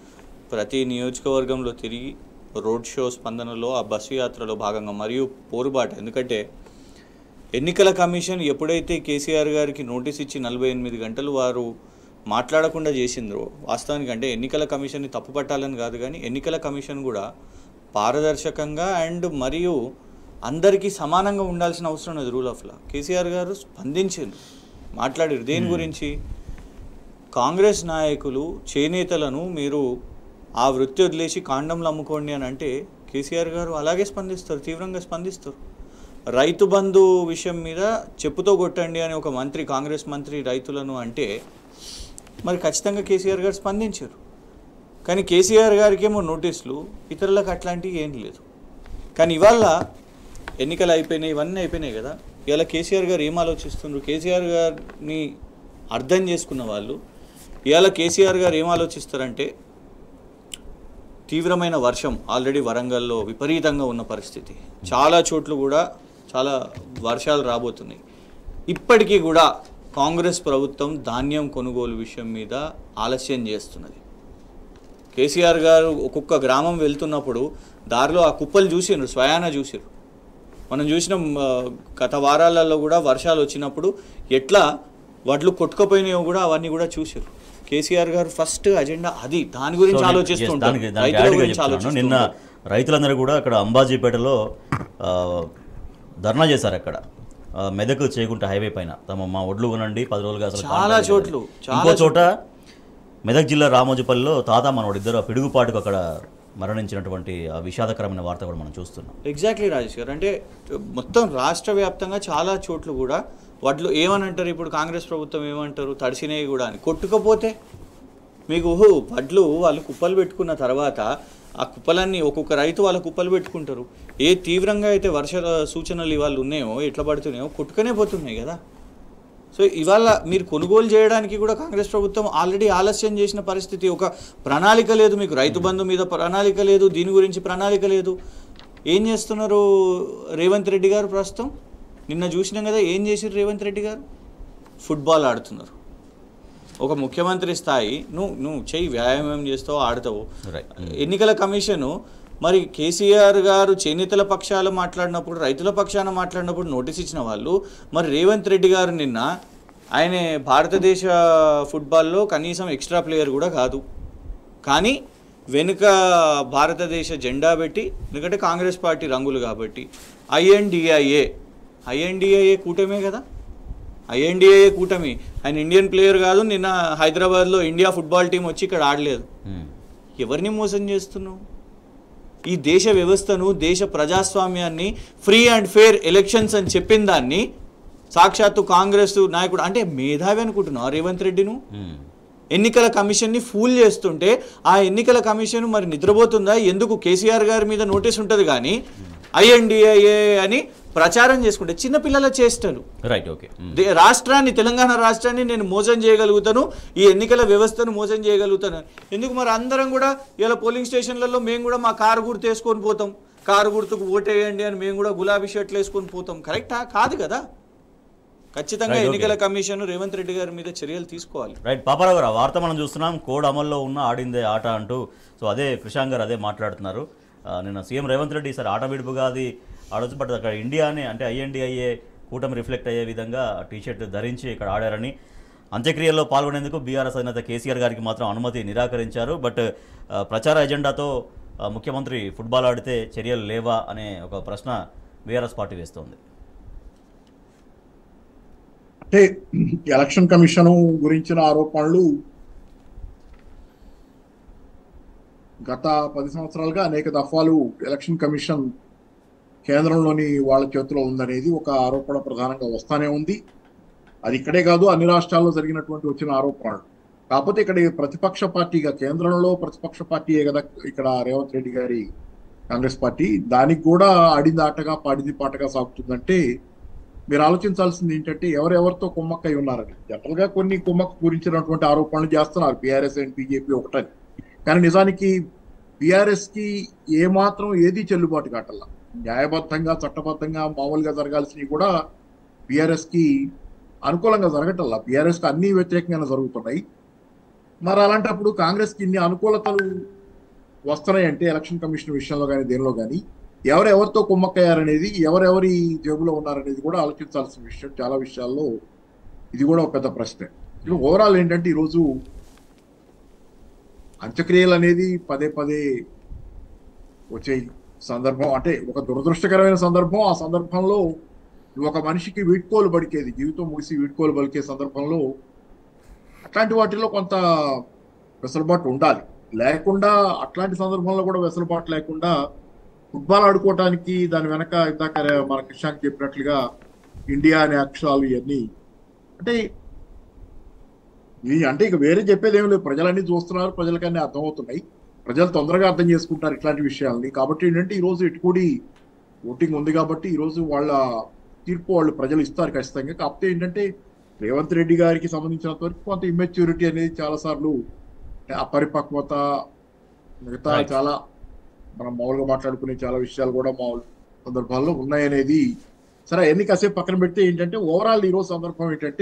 ప్రతి నియోజకవర్గంలో తిరిగి రోడ్ షో స్పందనలో ఆ బస్సు యాత్రలో భాగంగా మరియు పోరుబాట ఎందుకంటే ఎన్నికల కమిషన్ ఎప్పుడైతే కేసీఆర్ గారికి నోటీస్ ఇచ్చి నలభై ఎనిమిది గంటలు వారు మాట్లాడకుండా చేసిండ్రో వాస్తవానికి అంటే ఎన్నికల కమిషన్ని తప్పు పట్టాలని కాదు కానీ ఎన్నికల కమిషన్ కూడా పారదర్శకంగా అండ్ మరియు అందరికీ సమానంగా ఉండాల్సిన అవసరం లేదు రూల్ ఆఫ్ లా కేసీఆర్ గారు స్పందించారు మాట్లాడారు దేని గురించి కాంగ్రెస్ నాయకులు చేనేతలను మీరు ఆ వృత్తి వదిలేసి కాండంలు అమ్ముకోండి అని అంటే కేసీఆర్ గారు అలాగే స్పందిస్తారు తీవ్రంగా స్పందిస్తారు రైతు బంధు విషయం మీద చెప్పుతో కొట్టండి అని ఒక మంత్రి కాంగ్రెస్ మంత్రి రైతులను అంటే మరి ఖచ్చితంగా కేసీఆర్ గారు స్పందించారు కానీ కేసీఆర్ గారికి ఏమో నోటీసులు ఇతరులకు అట్లాంటివి ఏం లేదు కానీ ఇవాళ ఎన్నికలు అయిపోయినాయి ఇవన్నీ అయిపోయినాయి కదా ఇవాళ కేసీఆర్ గారు ఏం ఆలోచిస్తున్నారు కేసీఆర్ గారిని అర్థం చేసుకున్న వాళ్ళు ఇవాళ కేసీఆర్ గారు ఏం ఆలోచిస్తారంటే తీవ్రమైన వర్షం ఆల్రెడీ వరంగల్లో విపరీతంగా ఉన్న పరిస్థితి చాలా చోట్ల కూడా చాలా వర్షాలు రాబోతున్నాయి ఇప్పటికీ కూడా కాంగ్రెస్ ప్రభుత్వం ధాన్యం కొనుగోలు విషయం మీద ఆలస్యం చేస్తున్నది కేసీఆర్ గారు ఒక్కొక్క గ్రామం వెళ్తున్నప్పుడు దారిలో ఆ కుప్పలు చూసిండ్రు స్వయాన చూసిర్రు మనం చూసిన గత వారాలలో కూడా వర్షాలు వచ్చినప్పుడు ఎట్లా వడ్లు కొట్టుకుపోయినాయో కూడా అవన్నీ కూడా చూసిర్రు కేసీఆర్ గారు ఫస్ట్ అజెండా అది దాని గురించి సో నేను- ఆలోచిస్తుంటారు yes, దానికి- దానికి రైతుల యాడ్గా గురించి చెప్తున్నాను. నిన్న ఆలోచిస్తుంటారు రైతులందరూ కూడా అక్కడ అంబాజీపేటలో ఆ, ధర్నా చేశారు అక్కడ ఆ, మెదక్ చేయకుంట హైవే పైన తమ మా ఒడ్లు కొనండి పది రోజులుగా అసలు చాలా కాంట్రాక్ట్ చోట్లు, లేదు. చాలా ఇంకో చోట మెదక్ జిల్లా రామోజీపల్లిలో తాత మనోడు ఇద్దరు ఆ పిడుగుపాటుకు అక్కడ మరణించినటువంటి ఆ విషాదకరమైన వార్త కూడా మనం చూస్తున్నాం ఎగ్జాక్ట్లీ రాజేష్ గారు అంటే మొత్తం రాష్ట్ర వ్యాప్తంగా చాలా చోట్ల కూడా వడ్లు ఏమని అంటారు ఇప్పుడు కాంగ్రెస్ ప్రభుత్వం ఏమంటారు తడిసినవి కూడా అని కొట్టుకపోతే మీకు ఊహు వడ్లు వాళ్ళు కుప్పలు పెట్టుకున్న తర్వాత ఆ కుప్పలన్నీ ఒక్కొక్క రైతు వాళ్ళ కుప్పలు పెట్టుకుంటారు ఏ తీవ్రంగా అయితే వర్ష సూచనలు ఇవాళ ఉన్నాయో ఎట్లా పడుతున్నాయో కొట్టుకనే పోతున్నాయి కదా సో ఇవాళ మీరు కొనుగోలు చేయడానికి కూడా కాంగ్రెస్ ప్రభుత్వం ఆల్రెడీ ఆలస్యం చేసిన పరిస్థితి ఒక ప్రణాళిక లేదు మీకు రైతు బంధు మీద ప్రణాళిక లేదు దీని గురించి ప్రణాళిక లేదు ఏం చేస్తున్నారు రేవంత్ రెడ్డి గారు ప్రస్తుతం నిన్న చూసినాం కదా ఏం చేసిరు రేవంత్ రెడ్డి గారు ఫుట్బాల్ ఆడుతున్నారు ఒక ముఖ్యమంత్రి స్థాయి నువ్వు నువ్వు చెయ్యి వ్యాయామం చేస్తావు ఆడతావు రైట్ ఎన్నికల కమిషను మరి కేసీఆర్ గారు చేనేతల పక్షాలు మాట్లాడినప్పుడు రైతుల పక్షాన మాట్లాడినప్పుడు నోటీస్ ఇచ్చిన వాళ్ళు మరి రేవంత్ రెడ్డి గారు నిన్న ఆయన భారతదేశ ఫుట్బాల్లో కనీసం ఎక్స్ట్రా ప్లేయర్ కూడా కాదు కానీ వెనుక భారతదేశ జెండా పెట్టి ఎందుకంటే కాంగ్రెస్ పార్టీ రంగులు కాబట్టి ఐఎన్డిఐఏ ఐఎన్డిఐఏ కూటమే కదా ఐఎన్డిఐఏ కూటమి ఆయన ఇండియన్ ప్లేయర్ కాదు నిన్న హైదరాబాద్లో ఇండియా ఫుట్బాల్ టీం వచ్చి ఇక్కడ ఆడలేదు ఎవరిని మోసం చేస్తున్నావు ఈ దేశ వ్యవస్థను దేశ ప్రజాస్వామ్యాన్ని ఫ్రీ అండ్ ఫేర్ ఎలక్షన్స్ అని చెప్పిన దాన్ని సాక్షాత్తు కాంగ్రెస్ నాయకుడు అంటే మేధావి అనుకుంటున్నావు రేవంత్ రెడ్డిను ఎన్నికల కమిషన్ని ఫూల్ చేస్తుంటే ఆ ఎన్నికల కమిషన్ మరి నిద్రపోతుందా ఎందుకు కేసీఆర్ గారి మీద నోటీస్ ఉంటుంది కానీ ఐఎన్డిఐఏ అని ప్రచారం చేసుకుంటే చిన్నపిల్లల చేష్టలు రైట్ ఓకే దే- రాష్ట్రాన్ని తెలంగాణ రాష్ట్రాన్ని నేను మోసం చేయగలుగుతాను ఈ ఎన్నికల వ్యవస్థను మోసం చేయగలుగుతాను ఎందుకు మరి అందరం కూడా ఇలా పోలింగ్ స్టేషన్లలో మేము కూడా మా కారు గుర్తు వేసుకొని పోతాం కారు గుర్తుకు ఓటేయండి అని మేము కూడా గులాబీ షర్ట్లు వేసుకొని పోతాం కరెక్టా కాదు కదా ఖచ్చితంగా Right, okay. ఎన్నికల కమిషన్ రేవంత్ రెడ్డి గారి మీద చర్యలు తీసుకోవాలి రైట్ పాపారావు గారు ఆ వార్త మనం చూస్తున్నాం కోడ్ అమల్లో ఉన్న ఆడిందే ఆట అంటూ సో అదే కృషాంక్ గారు అదే మాట్లాడుతున్నారు ఆ, నిన్న సీఎం రేవంత్ రెడ్డి సార్ ఆట విడుపుగా అది ఆడొచ్చు బట్ అక్కడ ఇండియానే అంటే ఐఎన్డిఐఏ కూటమి రిఫ్లెక్ట్ అయ్యే విధంగా టీ షర్ట్ ధరించి ఇక్కడ ఆడారని అంత్యక్రియల్లో పాల్గొనేందుకు బీఆర్ఎస్ అధినేత కేసీఆర్ గారికి మాత్రం అనుమతి నిరాకరించారు బట్ ఆ, ప్రచార ఎజెండాతో ఆ, ముఖ్యమంత్రి ఫుట్బాల్ ఆడితే చర్యలు లేవా అనే ఒక ప్రశ్న బీఆర్ఎస్ పార్టీ వేస్తోంది అంటే ఎలక్షన్ కమిషన్ గురించిన ఆరోపణలు గత పది సంవత్సరాలుగా అనేక దఫాలు ఎలక్షన్ కమిషన్ కేంద్రంలోని వాళ్ళ చేతిలో ఉందనేది ఒక ఆరోపణ ప్రధానంగా వస్తానే ఉంది అది ఇక్కడే కాదు అన్ని రాష్ట్రాల్లో జరిగినటువంటి వచ్చిన ఆరోపణలు కాకపోతే ఇక్కడ ఈ ప్రతిపక్ష పార్టీగా కేంద్రంలో ప్రతిపక్ష పార్టీయే కదా ఇక్కడ రేవంత్ రెడ్డి గారి కాంగ్రెస్ పార్టీ దానికి కూడా ఆడింది ఆటగా పాడింది పాటగా సాగుతుందంటే మీరు ఆలోచించాల్సింది ఏంటంటే ఎవరెవరితో కుమ్మక్కై ఉన్నారని జనరల్ గా కొన్ని కుమ్మక్క గురించినటువంటి ఆరోపణలు చేస్తున్నారు బీఆర్ఎస్ అండ్ బీజేపీ ఒకటని కానీ నిజానికి బీఆర్ఎస్ కి ఏమాత్రం ఏది చెల్లుబాటు కాటల్లా న్యాయబద్ధంగా చట్టబద్ధంగా మామూలుగా జరగాల్సినవి కూడా బీఆర్ఎస్ కి అనుకూలంగా జరగటల్లా బీఆర్ఎస్ కి అన్ని వ్యతిరేకంగానే జరుగుతున్నాయి మరి అలాంటప్పుడు కాంగ్రెస్ కి ఇన్ని అనుకూలతలు వస్తున్నాయంటే ఎలక్షన్ కమిషన్ విషయంలో కానీ దేనిలో కానీ ఎవరెవరితో కుమ్మక్కయ్యారనేది ఎవరెవరి జేబులో ఉన్నారనేది కూడా ఆలోచించాల్సిన విషయం చాలా విషయాల్లో ఇది కూడా ఒక పెద్ద ప్రశ్న ఇప్పుడు ఓవరాల్ ఏంటంటే ఈరోజు అంత్యక్రియలు అనేది పదే పదే వచ్చే సందర్భం అంటే ఒక దురదృష్టకరమైన సందర్భం ఆ సందర్భంలో ఒక మనిషికి వీడ్కోలు పలికేది జీవితం ముగిసి వీడ్కోలు పలికే సందర్భంలో అట్లాంటి వాటిలో కొంత వెసులుబాటు ఉండాలి లేకుండా అట్లాంటి సందర్భంలో కూడా వెసులుబాటు లేకుండా ఫుట్బాల్ ఆడుకోవటానికి దాని వెనక ఇందాక మన కృష్ణాకి చెప్పినట్లుగా ఇండియా అనే అక్షరాలు ఇవన్నీ అంటే ఈ అంటే ఇక వేరే చెప్పేది ఏం లేదు ప్రజలన్నీ చూస్తున్నారు ప్రజలకన్నీ అర్థమవుతున్నాయి ప్రజలు తొందరగా అర్థం చేసుకుంటారు ఇట్లాంటి విషయాల్ని కాబట్టి ఏంటంటే ఈ రోజు ఇటుకూడి ఓటింగ్ ఉంది కాబట్టి ఈ రోజు వాళ్ళ తీర్పు వాళ్ళు ప్రజలు ఇస్తారు ఖచ్చితంగా కాకపోతే ఏంటంటే రేవంత్ రెడ్డి గారికి సంబంధించినంత వరకు కొంత ఇమ్మెచ్యూరిటీ అనేది చాలా సార్లు అపరిపక్వత మిగతా Right. చాలా మనం మామూలుగా మాట్లాడుకునే చాలా విషయాలు కూడా మామూలు సందర్భాల్లో ఉన్నాయనేది సరే ఎన్ని కాసేపు పక్కన పెడితే ఏంటంటే ఓవరాల్ ఈ రోజు సందర్భం ఏంటంటే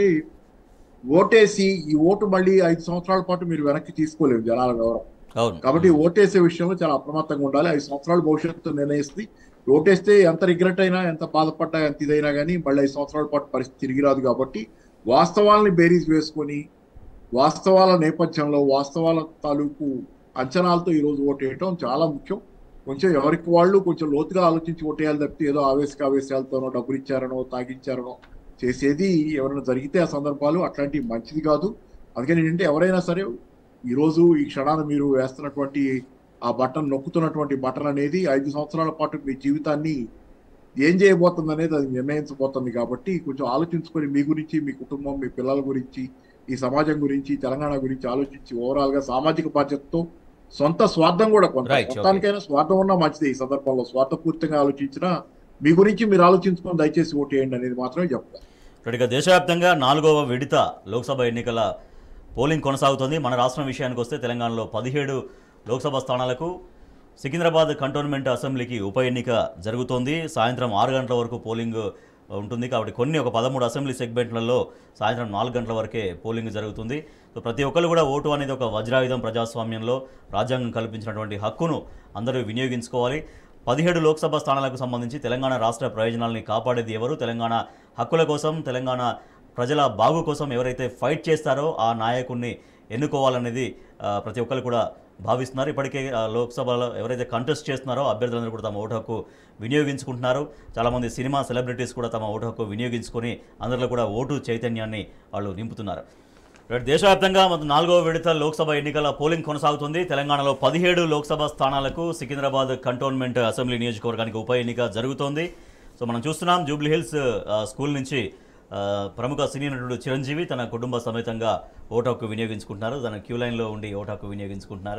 ఓటేసి ఈ ఓటు మళ్ళీ ఐదు సంవత్సరాల పాటు మీరు వెనక్కి తీసుకోలేరు జనాల వివరం అవును కాబట్టి ఓటేసే విషయంలో చాలా అప్రమత్తంగా ఉండాలి ఐదు సంవత్సరాలు భవిష్యత్తు నిర్ణయిస్తుంది ఓటేస్తే ఎంత రిగ్రెట్ అయినా ఎంత బాధపడ్డా ఎంత ఇదైనా కానీ మళ్ళీ ఐదు సంవత్సరాల పాటు పరిస్థితి తిరిగి రాదు కాబట్టి వాస్తవాలని బేరీజ్ వేసుకొని వాస్తవాల నేపథ్యంలో వాస్తవాల తాలూకు అంచనాలతో ఈరోజు ఓటేయటం చాలా ముఖ్యం కొంచెం ఎవరికి వాళ్ళు కొంచెం లోతుగా ఆలోచించి ఓటేయాలి తప్పితే ఏదో ఆవేశక ఆవేశాలతోనో డబ్బులు ఇచ్చారనో తాగించారనో చేసేది ఎవరైనా జరిగితే ఆ సందర్భాలు అట్లాంటివి మంచిది కాదు అందుకని ఏంటంటే ఎవరైనా సరే ఈరోజు ఈ క్షణాన మీరు వేస్తున్నటువంటి ఆ బటన్ నొక్కుతున్నటువంటి బటన్ అనేది ఐదు సంవత్సరాల పాటు మీ జీవితాన్ని ఏం చేయబోతుంది అనేది అది నిర్ణయించబోతుంది కాబట్టి కొంచెం ఆలోచించుకొని మీ గురించి మీ కుటుంబం మీ పిల్లల గురించి ఈ సమాజం గురించి తెలంగాణ గురించి ఆలోచించి ఓవరాల్ గా సామాజిక బాధ్యతతో సొంత స్వార్థం కూడా కొంత Right, okay. మొత్తానికైనా స్వార్థం ఉన్నా మంచిది ఈ సందర్భంలో స్వార్థపూరితంగా ఆలోచించినా మీ గురించి మీరు ఆలోచించుకొని దయచేసి ఓటేయండి అనేది మాత్రమే చెప్తాను ఇక దేశవ్యాప్తంగా నాలుగవ విడత లోక్సభ ఎన్నికల పోలింగ్ కొనసాగుతోంది మన రాష్ట్రం విషయానికి వస్తే తెలంగాణలో పదిహేడు లోక్సభ స్థానాలకు సికింద్రాబాద్ కంటోన్మెంట్ అసెంబ్లీకి ఉప ఎన్నిక జరుగుతోంది సాయంత్రం ఆరు గంటల వరకు పోలింగ్ ఉంటుంది కాబట్టి కొన్ని ఒక పదమూడు అసెంబ్లీ సెగ్మెంట్లలో సాయంత్రం నాలుగు గంటల వరకే పోలింగ్ జరుగుతుంది సో ప్రతి ఒక్కరు కూడా ఓటు అనేది ఒక వజ్రాయుధం ప్రజాస్వామ్యంలో రాజ్యాంగం కల్పించినటువంటి హక్కును అందరూ వినియోగించుకోవాలి పదిహేడు లోక్సభ స్థానాలకు సంబంధించి తెలంగాణ రాష్ట్ర ప్రయోజనాలని కాపాడేది ఎవరు తెలంగాణ హక్కుల కోసం తెలంగాణ ప్రజల బాగు కోసం ఎవరైతే ఫైట్ చేస్తారో ఆ నాయకుడిని ఎన్నుకోవాలనేది ఆ, ప్రతి ఒక్కరు కూడా భావిస్తున్నారు ఇప్పటికే ఆ, లోక్సభలో ఎవరైతే కంటెస్ట్ చేస్తున్నారో అభ్యర్థులందరూ కూడా తమ ఓటు హక్కు వినియోగించుకుంటున్నారు చాలామంది సినిమా సెలబ్రిటీస్ కూడా తమ ఓటు హక్కు వినియోగించుకొని అందరిలో కూడా ఓటు చైతన్యాన్ని వాళ్ళు నింపుతున్నారు రేపు దేశవ్యాప్తంగా మొత్తం నాలుగవ విడత లోక్సభ ఎన్నికల పోలింగ్ కొనసాగుతుంది తెలంగాణలో పదిహేడు లోక్సభ స్థానాలకు సికింద్రాబాద్ కంటోన్మెంట్ అసెంబ్లీ నియోజకవర్గానికి ఉప ఎన్నిక జరుగుతోంది సో మనం చూస్తున్నాం జూబ్లీ హిల్స్ ఆ, స్కూల్ నుంచి ఆ, ప్రముఖ సినీ నటుడు చిరంజీవి తన కుటుంబ సమేతంగా ఓటు హక్కు వినియోగించుకుంటున్నారు తన క్యూ లైన్లో ఉండి ఓటు హక్కు వినియోగించుకుంటున్నారు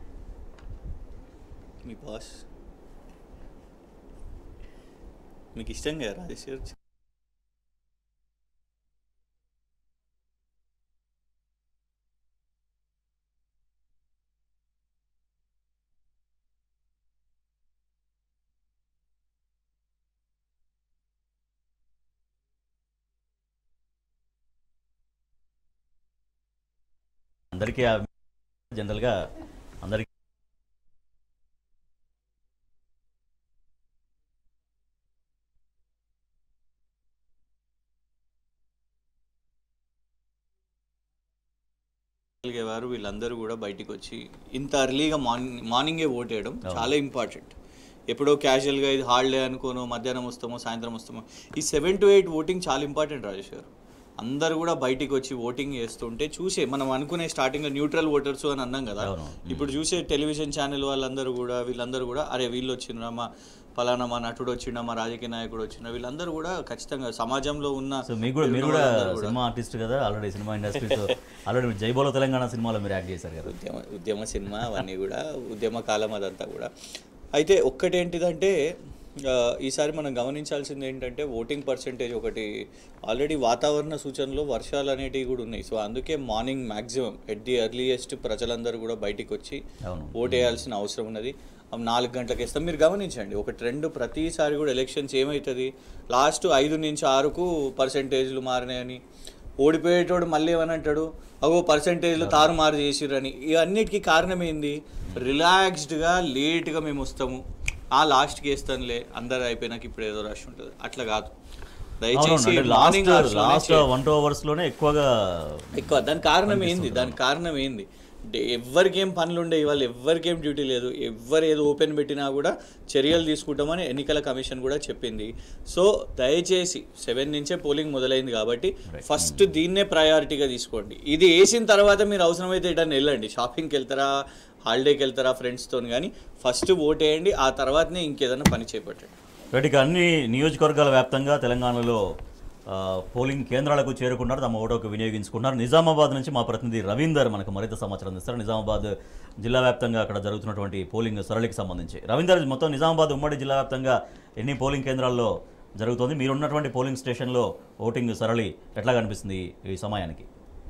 మీ బాస్ మీకు ఇష్టం కదా రాజేష్ గారు అందరికీ ఆ జనరల్గా అందరికీ వారు వీళ్ళందరూ కూడా బయటికి వచ్చి ఇంత అర్లీగా మార్నింగ్ మార్నింగే ఓట్ వేయడం చాలా ఇంపార్టెంట్ ఎప్పుడో క్యాజువల్గా ఇది హాలిడే అనుకోను మధ్యాహ్నం వస్తామో సాయంత్రం వస్తామో ఈ సెవెన్ టు ఎయిట్ ఓటింగ్ చాలా ఇంపార్టెంట్ రాజేష్ గారు అందరు కూడా బయటికి వచ్చి ఓటింగ్ చేస్తుంటే చూసే మనం అనుకునే స్టార్టింగ్లో న్యూట్రల్ ఓటర్స్ అని అన్నాం కదా అవును. ఇప్పుడు చూసే టెలివిజన్ ఛానల్ వాళ్ళందరూ కూడా వీళ్ళందరూ కూడా అరే వీళ్ళు వచ్చిండ్రా మా పలానా మా నటుడు వచ్చిండా మా రాజకీయ నాయకుడు వచ్చిండా వీళ్ళందరూ కూడా ఖచ్చితంగా సమాజంలో ఉన్న సో మీకు కూడా మీరు కూడా వాళ్ళందరూ కూడా సినిమా ఆర్టిస్ట్ కదా ఆల్రెడీ సినిమా ఇండస్ట్రీతో ఆల్రెడీ మీరు జైబోలో తెలంగాణ సినిమాలో మీరు యాక్ట్ చేశారు కదా ఉద్యమ ఉద్యమ సినిమా అవన్నీ కూడా ఉద్యమ కాలం అదంతా కూడా అయితే ఒక్కటేంటిదంటే ఆ, ఈసారి మనం గమనించాల్సింది ఏంటంటే ఓటింగ్ పర్సంటేజ్ ఒకటి ఆల్రెడీ వాతావరణ సూచనలో వర్షాలు అనేటివి కూడా ఉన్నాయి సో అందుకే morning maximum at the earliest ప్రజలందరూ కూడా బయటికి వచ్చి అవును. ఓటేయాల్సిన అవసరం ఉన్నది ఆ నాలుగు గంటలకు వేస్తాం మీరు గమనించండి ఒక ట్రెండ్ ప్రతిసారి కూడా ఎలక్షన్స్ ఏమవుతుంది లాస్ట్ ఐదు నుంచి ఆరుకు పర్సంటేజ్లు మారినాయని ఓడిపోయేటోడు మళ్ళీ ఏమని అంటాడు అగో పర్సంటేజ్లు తారుమారు చేసిర్రని ఇవన్నిటికీ కారణం ఏంది రిలాక్స్డ్గా లేట్గా మేము వస్తాము ఆ లాస్ట్కి వేస్తానులే అందరు అయిపోయినాక ఇప్పుడు ఏదో రష్ ఉంటుంది అట్లా కాదు దయచేసి morning last last one two hours లోనే ఎక్కువగా ఎక్కువ దాని కారణం ఏంది దాని కారణం ఏంది డే- ఎవ్వరికి ఏం పనులు ఉండే ఇవాళ ఎవ్వరికి ఏం డ్యూటీ లేదు ఎవ్వరు ఏదో ఓపెన్ పెట్టినా కూడా చర్యలు తీసుకుంటామని ఎన్నికల కమిషన్ కూడా చెప్పింది సో దయచేసి సెవెన్ నుంచే పోలింగ్ మొదలైంది కాబట్టి ఫస్ట్ దీన్నే ప్రయారిటీగా తీసుకోండి ఇది వేసిన తర్వాత మీరు అవసరమైతే ఎటన్నా వెళ్ళండి షాపింగ్కి వెళ్తారా హాలిడేకి వెళ్తారా ఫ్రెండ్స్తో కానీ ఫస్ట్ ఓట్ వేయండి ఆ తర్వాతనే ఇంకేదైనా పని చేపట్టండి వీటికి అన్ని నియోజకవర్గాల వ్యాప్తంగా తెలంగాణలో ఆ, పోలింగ్ కేంద్రాలకు చేరుకున్నారు తమ ఓటుకు వినియోగించుకున్నారు నిజామాబాద్ నుంచి మా ప్రతినిధి రవీందర్ మనకు మరింత సమాచారం అందిస్తారు నిజామాబాద్ జిల్లా వ్యాప్తంగా అక్కడ జరుగుతున్నటువంటి పోలింగ్ సరళికి సంబంధించి రవీందర్ మొత్తం నిజామాబాద్ ఉమ్మడి జిల్లా వ్యాప్తంగా ఎన్ని పోలింగ్ కేంద్రాల్లో జరుగుతోంది మీరున్నటువంటి పోలింగ్ స్టేషన్లో ఓటింగ్ సరళి ఎట్లా కనిపిస్తుంది ఈ సమయానికి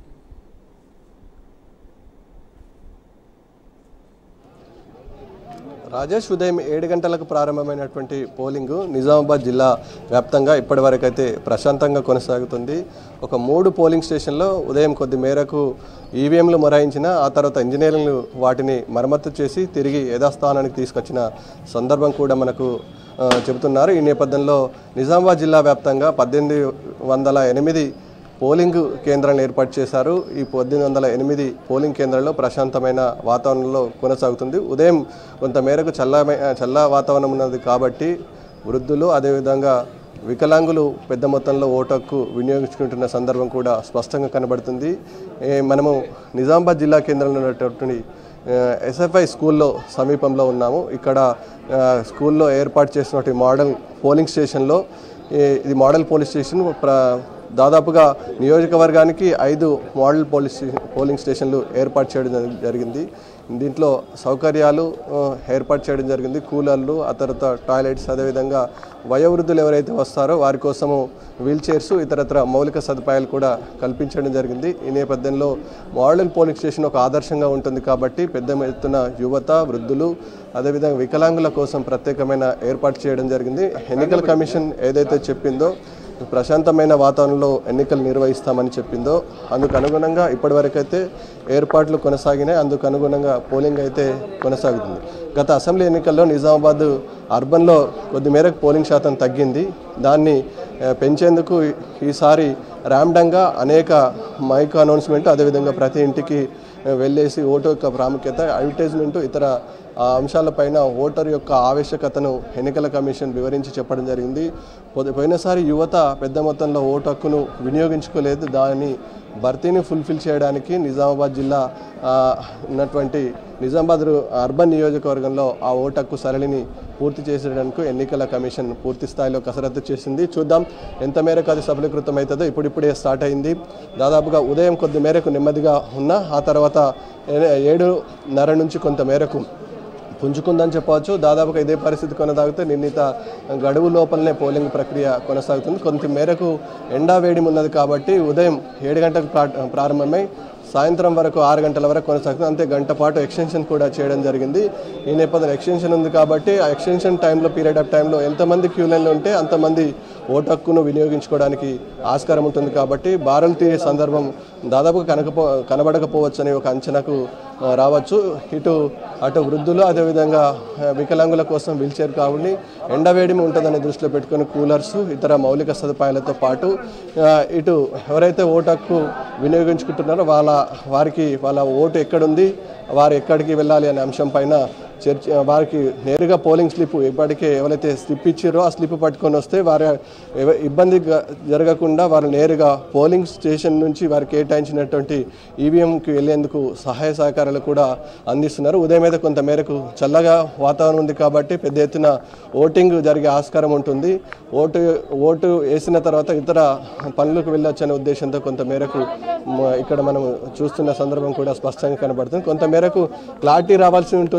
రాజేష్ ఉదయం ఏడు గంటలకు ప్రారంభమైనటువంటి పోలింగ్ నిజామాబాద్ జిల్లా వ్యాప్తంగా ఇప్పటివరకైతే ప్రశాంతంగా కొనసాగుతుంది ఒక మూడు పోలింగ్ స్టేషన్లో ఉదయం కొద్ది మేరకు ఈవీఎంలు మొరాయించిన ఆ తర్వాత ఇంజనీర్లు వాటిని మరమ్మతు చేసి తిరిగి యథాస్థానానికి తీసుకొచ్చిన సందర్భం కూడా మనకు ఆ, చెబుతున్నారు ఈ నేపథ్యంలో నిజామాబాద్ జిల్లా వ్యాప్తంగా పద్దెనిమిది వందల ఎనిమిది పోలింగ్ కేంద్రాలను ఏర్పాటు చేశారు ఈ పద్దెనిమిది వందల ఎనిమిది పోలింగ్ కేంద్రాల్లో ప్రశాంతమైన వాతావరణంలో కొనసాగుతుంది ఉదయం కొంత మేరకు చల్ల చల్ల వాతావరణం ఉన్నది కాబట్టి వృద్ధులు అదేవిధంగా వికలాంగులు పెద్ద మొత్తంలో ఓటు హక్కు వినియోగించుకుంటున్న సందర్భం కూడా స్పష్టంగా కనబడుతుంది ఏ, మనము నిజామాబాద్ జిల్లా కేంద్రంలో ఉన్నటువంటి ఎస్ఎఫ్ఐ స్కూల్లో సమీపంలో ఉన్నాము ఇక్కడ ఆ, స్కూల్లో ఏర్పాటు చేసినటువంటి మోడల్ పోలింగ్ స్టేషన్లో ఈ- ఇది మోడల్ పోలీస్ స్టేషన్ ప్ర దాదాపుగా నియోజకవర్గానికి ఐదు మోడల్ పోలీస్ స్టేషన్ పోలింగ్ స్టేషన్లు ఏర్పాటు చేయడం జరి- జరిగింది దీంట్లో సౌకర్యాలు ఆ, ఏర్పాటు చేయడం జరిగింది కూలర్లు ఆ తర్వాత టాయిలెట్స్ అదేవిధంగా వయోవృద్ధులు ఎవరైతే వస్తారో వారి కోసము వీల్ చైర్స్ ఇతరత్ర మౌలిక సదుపాయాలు కూడా కల్పించడం జరిగింది ఈ నేపథ్యంలో మోడల్ పోలింగ్ స్టేషన్ ఒక ఆదర్శంగా ఉంటుంది కాబట్టి పెద్ద ఎత్తున యువత వృద్ధులు అదేవిధంగా వికలాంగుల కోసం ప్రత్యేకమైన ఏర్పాటు చేయడం జరిగింది ఎన్నికల కమిషన్ ఏదైతే చెప్పిందో ప్రశాంతమైన వాతావరణంలో ఎన్నికలు నిర్వహిస్తామని చెప్పిందో అందుకు అనుగుణంగా ఇప్పటివరకైతే ఏర్పాట్లు కొనసాగినాయి అందుకు అనుగుణంగా పోలింగ్ అయితే కొనసాగుతుంది గత అసెంబ్లీ ఎన్నికల్లో నిజామాబాద్ అర్బన్లో కొద్ది మేరకు పోలింగ్ శాతం తగ్గింది దాన్ని ఆ, పెంచేందుకు ఈ- ఈసారి ర్యాండంగా అనేక మైక్ అనౌన్స్మెంట్ అదేవిధంగా ప్రతి ఇంటికి ఆ, వెళ్ళేసి ఓటు యొక్క ప్రాముఖ్యత అడ్వర్టైజ్మెంట్ ఇతర ఆ అంశాలపైన ఓటర్ యొక్క ఆవశ్యకతను ఎన్నికల కమిషన్ వివరించి చెప్పడం జరిగింది పోతే- పోయినసారి యువత పెద్ద మొత్తంలో ఓటు హక్కును వినియోగించుకోలేదు దాని భర్తీని ఫుల్ఫిల్ చేయడానికి నిజామాబాద్ జిల్లా ఆ, ఉన్నటువంటి నిజామాబాద్ రు- అర్బన్ నియోజకవర్గంలో ఆ ఓటు హక్కు సరళిని పూర్తి చేసేయడానికి ఎన్నికల కమిషన్ పూర్తి స్థాయిలో కసరత్తు చేసింది చూద్దాం ఎంత మేరకు అది సఫలీకృతం అవుతుందో ఇప్పుడిప్పుడే స్టార్ట్ అయింది దాదాపుగా ఉదయం కొద్ది మేరకు నెమ్మదిగా ఉన్న ఆ తర్వాత ఏ- ఏడున్నర నుంచి కొంత మేరకు పుంజుకుందని చెప్పవచ్చు దాదాపుగా ఇదే పరిస్థితి కొనసాగితే నిర్ణీత గడువు లోపలనే పోలింగ్ ప్రక్రియ కొనసాగుతుంది కొంత మేరకు ఎండా వేడిమి ఉన్నది కాబట్టి ఉదయం ఏడు గంటలకు ప్రా- ప్రారంభమై సాయంత్రం వరకు ఆరు గంటల వరకు కొనసాగుతుంది అంతే గంట పాటు ఎక్స్టెన్షన్ కూడా చేయడం జరిగింది ఈ నేపథ్యంలో ఎక్స్టెన్షన్ ఉంది కాబట్టి ఆ ఎక్స్టెన్షన్ టైంలో పీరియడ్ ఆఫ్ టైంలో ఎంతమంది క్యూ లైన్లో ఉంటే అంతమంది ఓటు హక్కును వినియోగించుకోవడానికి ఆస్కారం ఉంటుంది కాబట్టి బారులు తీరే సందర్భం దాదాపుగా కనకపో కనబడకపోవచ్చు అనే ఒక అంచనాకు ఆ, రావచ్చు ఇటు అటు వృద్ధులు అదేవిధంగా ఆ, వికలాంగుల కోసం వీల్చైర్ కావుని ఎండవేడిమి ఉంటుందని దృష్టిలో పెట్టుకుని కూలర్స్ ఇతర మౌలిక సదుపాయాలతో పాటు ఆ, ఇటు ఎవరైతే ఓటు హక్కు వినియోగించుకుంటున్నారో వాళ్ళ వారికి వాళ్ళ ఓటు ఎక్కడుంది వారు ఎక్కడికి వెళ్ళాలి అనే అంశం పైన చర్చ వారికి నేరుగా పోలింగ్ స్లిప్ ఇప్పటికే ఎవరైతే స్లిప్ ఇచ్చారో ఆ స్లిప్ పట్టుకొని వస్తే వారి ఎవ- ఇబ్బంది గ- జరగకుండా వారు నేరుగా పోలింగ్ స్టేషన్ నుంచి వారికి కేటాయించినటువంటి ఈవీఎంకి వెళ్ళేందుకు సహాయ సహకారాలు కూడా అందిస్తున్నారు ఉదయం మీద కొంత మేరకు చల్లగా వాతావరణం ఉంది కాబట్టి పెద్ద ఎత్తున ఓటింగ్ జరిగే ఆస్కారం ఉంటుంది ఓటు ఓటు వేసిన తర్వాత ఇతర పనులకు వెళ్ళొచ్చు అనే ఉద్దేశంతో కొంత మేరకు మ- ఇక్కడ మనం చూస్తున్న సందర్భం కూడా స్పష్టంగా కనబడుతుంది కొంత మేరకు క్లారిటీ రావాల్సి ఉంటుంది వారికి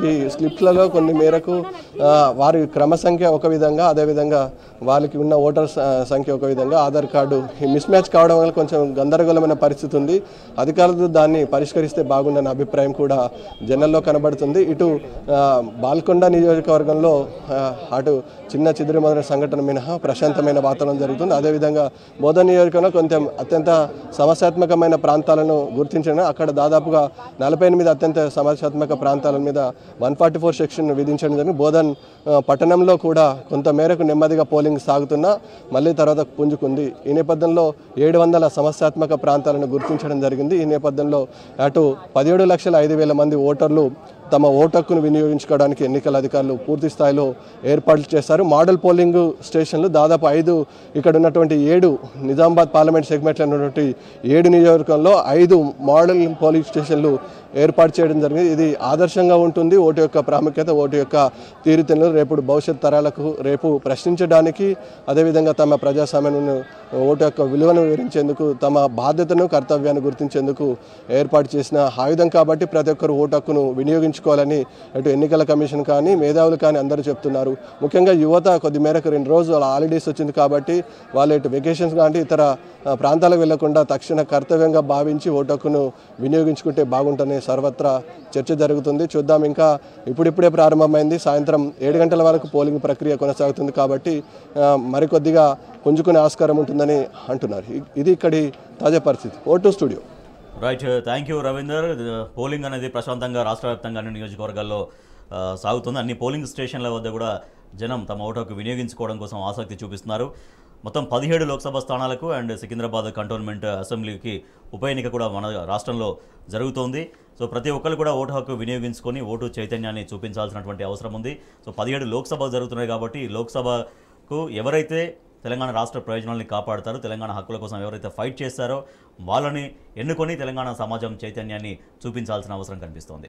మనకి స్లిప్స్లలో కొన్ని మేరకు ఆ, వారి క్రమ సంఖ్య ఒక విధంగా అదేవిధంగా వాళ్ళకి ఉన్న ఓటర్ స- సంఖ్య ఒక విధంగా ఆధార్ కార్డు మిస్ మ్యాచ్ కావడం వల్ల కొంచెం గందరగోళమైన పరిస్థితి ఉంది అధికారులు దాన్ని పరిష్కరిస్తే బాగుండని అభిప్రాయం కూడా జనంలో కనబడుతుంది ఇటు ఆ, బాల్కొండ నియోజకవర్గంలో ఆ, అటు చిన్న చిదిరిమదిన సంఘటన మినహా ప్రశాంతమైన వాతావరణం జరుగుతుంది అదేవిధంగా బోధన నియోజకవర్గంలో కొంచెం అత్యంత సమస్యాత్మకమైన ప్రాంతాలను గుర్తించడం అక్కడ దాదాపుగా నలభై ఎనిమిది అత్యంత సమస్యాత్మక ప్రాంతాల మీద వన్ ఫార్టీ ఫోర్ సెక్షన్ విధించడం జరిగింది బోధన్ ఆ, పట్టణంలో కూడా కొంత మేరకు నెమ్మదిగా పోలింగ్ సాగుతున్నా మళ్ళీ తర్వాత పుంజుకుంది ఈ నేపథ్యంలో ఏడు వందల సమస్యాత్మక ప్రాంతాలను గుర్తించడం జరిగింది ఈ నేపథ్యంలో అటు పదిహేడు లక్షల ఐదు వేల మంది ఓటర్లు తమ ఓటు హక్కును వినియోగించుకోవడానికి ఎన్నికల అధికారులు పూర్తి స్థాయిలో ఏర్పాట్లు చేశారు మోడల్ పోలింగ్ స్టేషన్లు దాదాపు ఐదు ఇక్కడ ఉన్నటువంటి ఏడు నిజామాబాద్ పార్లమెంట్ సెగ్మెంట్లో ఉన్నటువంటి ఏడు నియోజకవర్గంలో ఐదు మోడల్ పోలింగ్ స్టేషన్లు ఏర్పాటు చేయడం జరిగింది ఇది ఆదర్శంగా ఉంటుంది ఓటు యొక్క ప్రాముఖ్యత ఓటు యొక్క తీరుతెన్నులు రేపు భవిష్యత్ తరాలకు రేపు ప్రశ్నించడానికి అదేవిధంగా తమ ప్రజాస్వామ్యాన్ని ఓటు యొక్క విలువను వివరించేందుకు తమ బాధ్యతను కర్తవ్యాన్ని గుర్తించేందుకు ఏర్పాటు చేసిన ఆయుధం కాబట్టి ప్రతి ఒక్కరు ఓటు హక్కును వినియోగించుకోవాలని అటు ఎన్నికల కమిషన్ కానీ మేధావులు కానీ అందరూ చెప్తున్నారు ముఖ్యంగా యువత కొద్ది మేరకు రెండు రోజులు హాలిడేస్ వచ్చింది కాబట్టి వాళ్ళు ఇటు వెకేషన్స్ కానీ ఇతర ఆ, ప్రాంతాలకు వెళ్లకుండా తక్షణ కర్తవ్యంగా భావించి ఓటు హక్కును వినియోగించుకుంటే బాగుంటుందని సర్వత్రా చర్చ జరుగుతుంది చూద్దాం ఇంకా ఇప్పుడిప్పుడే ప్రారంభమైంది సాయంత్రం ఏడు గంటల వరకు పోలింగ్ ప్రక్రియ కొనసాగుతుంది కాబట్టి ఆ, మరికొద్దిగా పుంజుకునే ఆస్కారం ఉంటుందని అంటున్నారు ఇ- ఇది ఇక్కడి తాజా పరిస్థితి vote studio right thank you Ravinder polling అనేది ప్రశాంతంగా రాష్ట్ర వ్యాప్తంగా అన్ని నియోజకవర్గాల్లో ఆ, సాగుతుంది అన్ని పోలింగ్ స్టేషన్ల వద్ద కూడా జనం తమ ఓటు హక్కు వినియోగించుకోవడం కోసం ఆసక్తి చూపిస్తున్నారు మొత్తం పదిహేడు లోక్సభ స్థానాలకు అండ్ సికింద్రాబాద్ కంటోన్మెంట్ అసెంబ్లీకి ఉప ఎన్నిక కూడా మన రాష్ట్రంలో జరుగుతోంది సో ప్రతి ఒక్కరు కూడా ఓటు హక్కు వినియోగించుకొని ఓటు చైతన్యాన్ని చూపించాల్సినటువంటి అవసరం ఉంది సో పదిహేడు లోక్సభ జరుగుతున్నాయి కాబట్టి ఈ లోక్సభకు ఎవరైతే తెలంగాణ రాష్ట్ర ప్రయోజనాల్ని కాపాడతారో తెలంగాణ హక్కుల కోసం ఎవరైతే ఫైట్ చేస్తారో వాళ్ళని ఎన్నుకొని తెలంగాణ సమాజం చైతన్యాన్ని చూపించాల్సిన అవసరం కనిపిస్తోంది